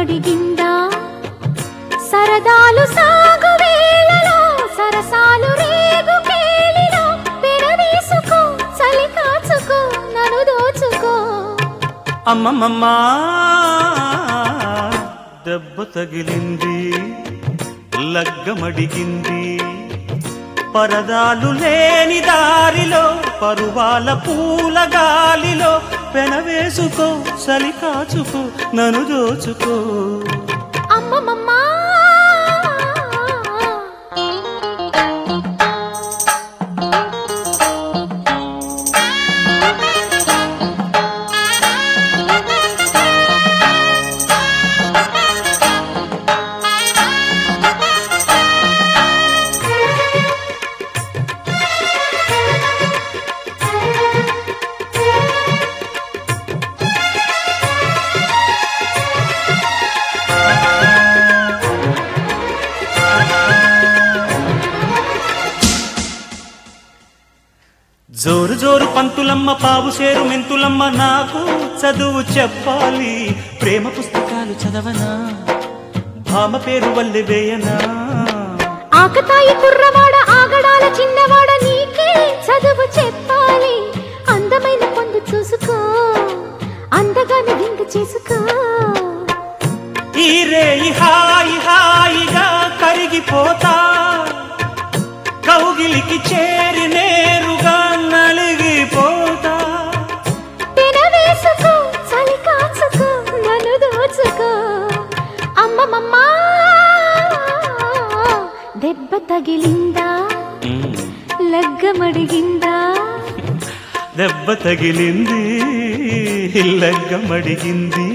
లగ్గమడిగిందా సరదాలు సాగు వేళలో సరసాలు రేగు కేళిలో పెనవేసుకో చలి కాచుకో నన్ను దోచుకో అమ్మమ్మమ్మా దెబ్బ తగిలింది లగ్గమడిగింది పరదాలు లేని దారిలో పరువాల పూల గాలిలో పెనవేసుకో చలి కాచుకో నన్ను దోచుకో అమ్మమ్మమ్మా జోరు జోరు పంతులమ్మ పావు సేరు మెంతులమ్మ నాకు చదువు చెప్పాలి ప్రేమ పుస్తకాలు చదవనా భామ పేరు వల్లె వేయనా ఆకతాయి కుర్రవాడ ఆగడాల చిన్నవాడ నీకే చదువు చెప్పాలి అందమైన పొందు చూసుకో అందగాని విందు చేసుకో ఈ రేయి హాయి హాయిగా కరిగిపోతా కౌగిలికి చేరి నేరుగా నలిగిపోతా తినవేసుకో చలి కాచుకో నన్ను దోచుకో అమ్మమ్మమ్మా దెబ్బ తగిలిందా లగ్గమడిగిందా దెబ్బ తగిలింది లగ్గమడిగింది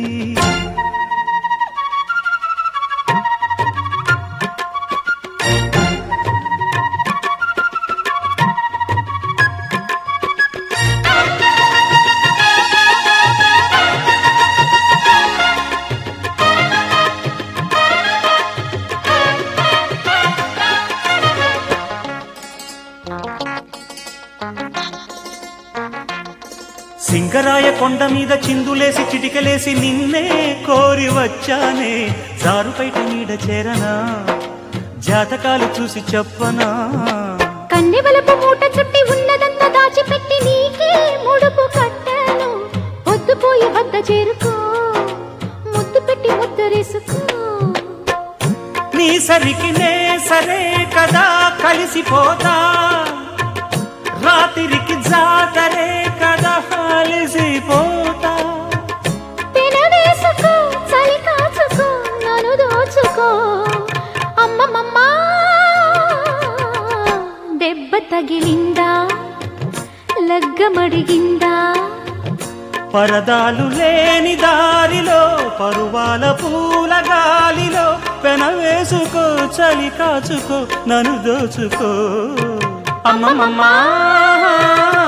సింగరాయ కొండ మీద చిందులేసి చిటికలేసి నిన్నే కోరి వచ్చానే జారుపైట నీడ చేరనా జాతకాలు చూసి చెప్పనా కన్నెవలపు మూట చుట్టి ఉన్నదంతా దాచిపెట్టి నీకే ముడుపు కట్టాను పొద్దుపోయి వద్ద చేరుకో ముద్దు పెట్టి ముద్దరేసుకో నీ సరికి నే సరే కదా కలిసిపోతా రాత్రికి జాతరే కదా కలిసిపోతా తినవేసుకో చలి కాచుకో నన్ను దోచుకో అమ్మమ్మమ్మా దెబ్బ తగిలిందా లగ్గమడిగిందా పరదాలు లేని దారిలో పరువాల పూల గాలిలో పెనవేసుకో చలి కాచుకో నన్ను దోచుకో అమ్మమ్మమ్మా